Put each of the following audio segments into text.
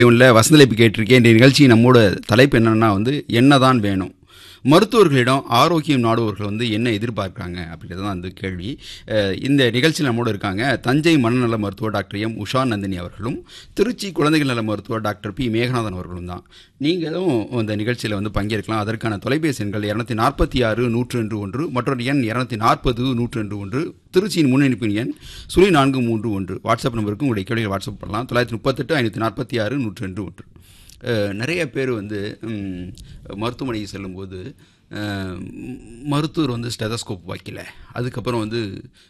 உள்ள வசந்தலைப்பு கேட்டிருக்கேன் இந்த நிகழ்ச்சி நம்மோட தலைப்பு என்னன்னா வந்து என்னதான் வேணும் மருத்துவர்களிடம் ஆரோக்கியம் நாடுவர்கள் வந்து என்ன எதிர்பார்க்குறாங்க அப்படின்றது தான் அந்த கேள்வி அஹ் இந்த நிகழ்ச்சியில் நம்மோடு இருக்காங்க தஞ்சை மனநல மருத்துவர் டாக்டர் எம் உஷா நந்தினி அவர்களும் திருச்சி குழந்தைகள் நல மருத்துவர் டாக்டர் பி மேகநாதன் அவர்களும் தான் நீங்களும் இந்த நிகழ்ச்சியில் வந்து பங்கேற்கலாம் அதற்கான தொலைபேசி எண்கள் இரநூத்தி நாற்பத்தி ஆறு நூற்று ரெண்டு ஒன்று மற்றொரு எண் இரநூத்தி நாற்பது நூற்று ரெண்டு ஒன்று திருச்சியின் முன்னணிப்பின் எண் சுழி நான்கு மூன்று ஒன்று வாட்ஸ்அப் நம்பருக்கு உங்களுடைய கேள்விகள் வாட்ஸ்அப் பண்ணலாம் தொள்ளாயிரத்தி முப்பத்தெட்டு ஐநூற்றி நாற்பத்தி ஆறு நூற்று ரெண்டு ஒன்று அஹ் நிறைய பேர் வந்து ம், மருத்துவமனைக்கு செல்லும்போது அஹ், மருத்துவர் வந்து ஸ்டெதஸ்கோப் வைக்கல அதுக்கப்புறம் வந்து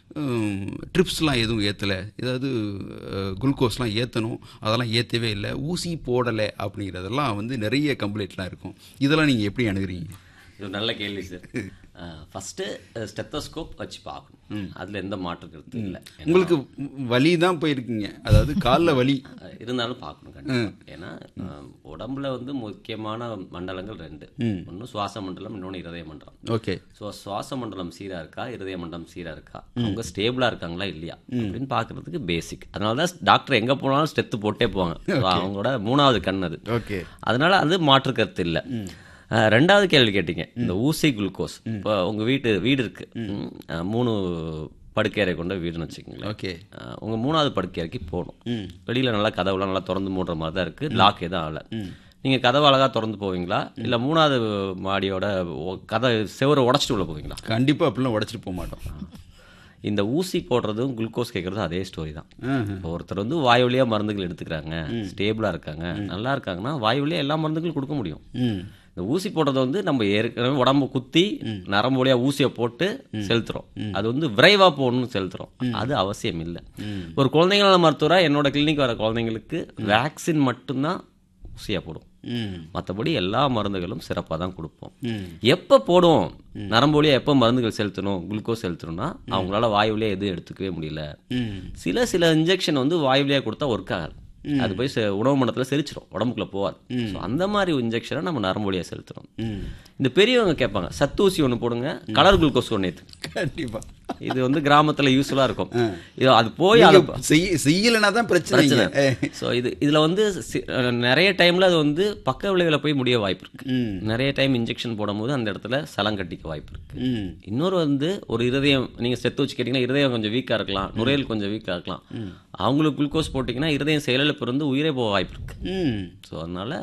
ட்ரிப்ஸ்லாம் எதுவும் ஏற்றலை ஏதாவது குளுக்கோஸ்லாம் ஏற்றணும் அதெல்லாம் ஏற்றவே இல்லை ஊசி போடலை அப்படிங்கிறதெல்லாம் வந்து நிறைய கம்ப்ளைண்ட்லாம் இருக்கும் இதெல்லாம் நீங்கள் எப்படி அணுகுறீங்க இது ஒரு நல்ல கேள்வி சார் ஃபஸ்ட்டு ஸ்டெத்தோஸ்கோப் வச்சு பார்க்கணும் அதில் எந்த மாற்று கருத்து இல்லை உங்களுக்கு வலி தான் போயிருக்கீங்க அதாவது காலில் வலி அஹ், இருந்தாலும் பார்க்கணும் கண்டிப்பாக ஏன்னா அஹ், உடம்புல வந்து முக்கியமான மண்டலங்கள் ரெண்டு ஒன்று சுவாச மண்டலம் இன்னொன்று இருதய மண்டலம் ஓகே ஸோ சுவாச மண்டலம் சீராக இருக்கா இருதய மண்டலம் சீராக இருக்கா அவங்க ஸ்டேபிளாக இருக்காங்களா இல்லையா அப்படின்னு பார்க்கறதுக்கு பேசிக் அதனால தான் டாக்டர் எங்கே போனாலும் ஸ்டெத்து போட்டே போவாங்க So, அவங்களோட மூணாவது கண் அது ஓகே அதனால அது மாற்று கருத்து இல்லை அஹ், ரெண்டாவது கேள்வி கேட்டீங்க இந்த ஊசி குளுக்கோஸ் இப்போ உங்க வீட்டு வீடு இருக்கு ம், அஹ், மூணு படுக்கையறை கொண்ட வீடுன்னு வச்சுக்கோங்களேன் ஓகே அஹ், உங்க மூணாவது படுக்கையறைக்கு போகணும் வெளியில நல்லா கதவுலாம் நல்லா திறந்து மூடுற மாதிரி தான் இருக்கு லாக் எதுவும் ஆகல நீங்க கதவு அழகா திறந்து போவீங்களா இல்ல மூணாவது மாடியோட ஒ- கதை செவரை உடச்சிட்டு உள்ள போவீங்களா கண்டிப்பாக அப்படிலாம் உடச்சிட்டு போக மாட்டோம் இந்த ஊசி போடுறதும் குளுக்கோஸ் கேட்கறதும் அதே ஸ்டோரி தான் ஆஹ். இப்போ ஒருத்தர் வந்து வாய் வழியா மருந்துகள் எடுத்துக்கிறாங்க ஸ்டேபிளா இருக்காங்க நல்லா இருக்காங்கன்னா வாய் வழியா எல்லா மருந்துகளும் கொடுக்க முடியும் ம் இந்த ஊசி போடுறது வந்து நம்ம ஏற்கனவே உடம்பு குத்தி நரம்பு வழியா ஊசியை போட்டு செலுத்துறோம் அது வந்து விரைவா போகணும்னு செலுத்துறோம் அது அவசியம் இல்லை ஒரு குழந்தைங்க நல மருத்துவரா என்னோட கிளினிக் வர குழந்தைங்களுக்கு வேக்சின் மட்டும்தான் ஊசியா போடும் ம் மற்றபடி எல்லா மருந்துகளும் சிறப்பாக தான் கொடுப்போம் ம் எப்போ போடுவோம் நரம்பு வழியா எப்போ மருந்துகள் செலுத்தணும் குளுக்கோஸ் செலுத்தணும்னா அவங்களால வாயு வழியா எதுவும் எடுத்துக்கவே முடியல ம் சில சில இன்ஜெக்ஷன் வந்து வாயு வழியா கொடுத்தா ஒர்க் ஆகாது அது போய் செ- உணவு மண்டலத்தில் செரிச்சிடும் உடம்புக்குள்ள போகாது ஸோ அந்த மாதிரி இன்ஜெக்ஷனை நம்ம நரம்பு வழியா செலுத்துறோம் ம் இந்த பெரியவங்க கேட்பாங்க சத்து ஊசி ஒன்று போடுங்க கலர் குளுக்கோஸ் ஒன்று ஏற்று கண்டிப்பாக இது வந்து கிராமத்துல யூஸ்ஃபுல்லாக இருக்கும் இது அது போய் அதை செய்ய செய்யலைன்னா தான் பிரச்சனை இங்க. பிரச்சனை ஸோ இது இதுல வந்து சி- அஹ் நிறைய டைம்ல அது வந்து பக்க விளைவுல போய் முடிய வாய்ப்பு இருக்கு ம் நிறைய டைம் இன்ஜெக்ஷன் போடும்போது அந்த இடத்துல சலம் கட்டிக்க வாய்ப்பு இருக்கு ம் இன்னொரு வந்து ஒரு இருதயம் நீங்க செத்து வச்சு கேட்டீங்கன்னா இருதயம் கொஞ்சம் வீக்கா இருக்கலாம் நுரையீரல் கொஞ்சம் வீக்கா இருக்கலாம் அவங்களுக்கு குளுக்கோஸ் போட்டிங்கன்னா இருதயம் செயலிழப்பு இருந்து உயிரே போக வாய்ப்பு இருக்கு ம் ஸோ அதனால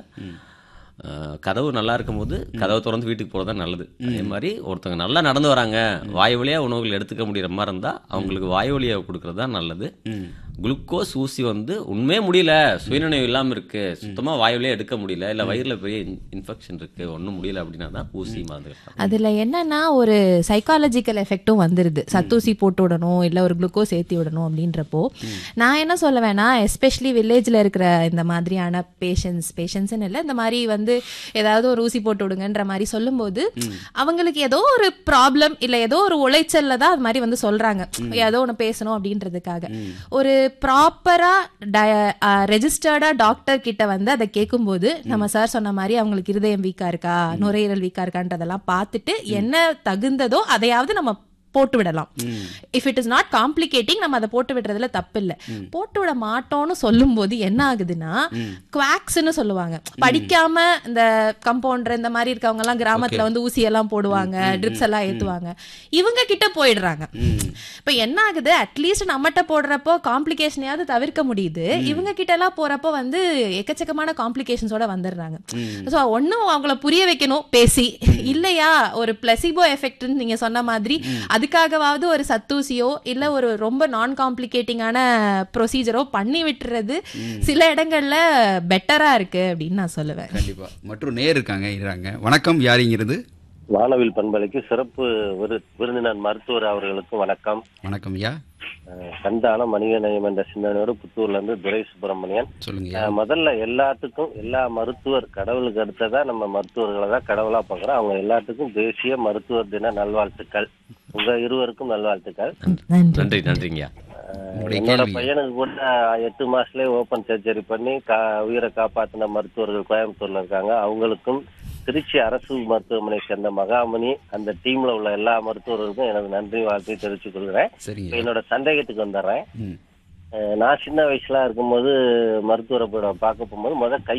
அஹ், கதவு நல்லா இருக்கும்போது கதவை திறந்து வீட்டுக்கு போகிறது தான் நல்லது அதே மாதிரி ஒருத்தவங்க நல்லா நடந்து வராங்க வாய் வழியா உணவுகள் எடுத்துக்க முடியற மாதிரி இருந்தால் அவங்களுக்கு வாய் வழியா கொடுக்கறது தான் நல்லது குளுக்கோஸ் ஊசி வந்து உண்மையே முடியல சுயநினைவு இல்லாமல் இருக்கு சுத்தமா வாய் வழியா எடுக்க முடியல இல்லை வயிறுல பெரிய இன்ஃபெக்ஷன் இருக்கு ஒன்றும் முடியல அப்படின்னா தான் ஊசி மருந்து அதுல என்னன்னா ஒரு சைக்காலஜிக்கல் எஃபெக்ட்டும் வந்துருது சத்தூசி போட்டு விடணும் இல்ல ஒரு குளுக்கோஸ் ஏத்தி விடணும் அப்படின்றப்போ நான் என்ன சொல்ல வேணா எஸ்பெஷலி வில்லேஜ்ல இருக்கிற இந்த மாதிரியான பேஷன்ஸ் பேஷன்ஸ்னு இல்லை இந்த மாதிரி வந்து ஏதாவது ஒரு ஊசி போட்டு விடுங்கன்ற மாதிரி சொல்லும்போது அவங்களுக்கு ஏதோ ஒரு ப்ராப்ளம் இல்ல ஏதோ ஒரு உளைச்சல்ல தான் அது மாதிரி வந்து சொல்றாங்க ஏதோ ஒன்று பேசணும் அப்படின்றதுக்காக ஒரு ப்ராப்பரா ரெஜிஸ்டர்டா டாக்டர் கிட்ட வந்து அதை கேட்கும்போது நம்ம சார் சொன்ன மாதிரி அவங்களுக்கு இருதயம் வீக்கா இருக்கா நுரையீரல் வீக்கா இருக்கான்றதெல்லாம் பார்த்துட்டு என்ன தகுந்ததோ அதையாவது நம்ம போட்டு விடலாம் if it is not complicating நம்ம அதை போட்டு விடுறதுல தப்பு இல்ல போட்டு விட மாட்டோம்னு சொல்லும்போது என்ன ஆகுதுன்னா குவாக்ஸ்னு சொல்லுவாங்க படிக்காம இந்த கம்பவுண்டர் இந்த மாதிரி இருக்கவங்க எல்லாம் கிராமத்துல வந்து ஊசி எல்லாம் போடுவாங்க ட்ரிப்ஸ் எல்லாம் ஏத்துவாங்க இவங்க கிட்ட போயிடுறாங்க இப்ப என்ன ஆகுது அட்லீஸ்ட் நம்மகிட்ட போடுறப்போ காம்ப்ளிகேஷனையாவது தவிர்க்க முடியுது இவங்க கிட்ட எல்லாம் போறப்போ வந்து எக்கச்சக்கமான காம்ப்ளிகேஷன்ஸோட வந்துடுறாங்க ஸோ ஒன்னும் அவங்கள புரிய வைக்கணும் பேசி இல்லையா ஒரு பிளசிபோ எஃபெக்ட்னு நீங்க சொன்ன மாதிரி அதுக்காகவாவது ஒரு சத்தூசியோ இல்ல ஒரு ரொம்ப நான் காம்ப்ளிகேட்டிங்கான ப்ரொசீஜரோ பண்ணி விட்டுறது சில இடங்கள்ல பெட்டரா இருக்கு அப்படின்னு நான் சொல்லுவேன் கண்டிப்பா மற்றும் நேர் இருக்காங்க இருக்காங்க வணக்கம் யாரிங்கிறது வானவில் பண்பலைக்கு சிறப்பு விரு விருந்தினர் மருத்துவர் அவர்களுக்கு வணக்கம் வணக்கம் ஐயா அஹ் கந்தான மனிதநேயம் என்ற சிந்தனையோடு புத்தூர்ல இருந்து துரை சுப்பிரமணியன் சொல்லுங்க ஐயா அஹ் முதல்ல எல்லாத்துக்கும் எல்லா மருத்துவர் கடவுளுக்கு அடுத்ததா நம்ம மருத்துவர்களை தான் கடவுளா பார்க்கிறோம் அவங்க எல்லாத்துக்கும் தேசிய மருத்துவர் தின நல்வாழ்த்துக்கள் உங்க இருவருக்கும் நல்வாழ்த்துக்கள் நன்றி நன்றி நன்றிங்கய்யா அஹ் உங்களுடைய என்னோட கேள்வி. பையனுக்கு கூட எட்டு மாசத்துலயே ஓபன் சர்ஜரி பண்ணி கா உயிரை காப்பாத்தின மருத்துவர்கள் கோயம்புத்தூர்ல இருக்காங்க அவங்களுக்கும் திருச்சி அரசு மருத்துவமனை சேர்ந்த மகாமணி அந்த டீம்ல உள்ள எல்லா மருத்துவர்களுக்கும் எனது நன்றி வாழ்த்தை தெரிவித்துக் கொள்கிறேன் சரிங்க இப்ப என்னோட சந்தேகத்துக்கு வந்துடுறேன் ம் அஹ், நான் சின்ன வயசுல இருக்கும்போது மருத்துவரை போய் பார்க்க போகும்போது முதல் கை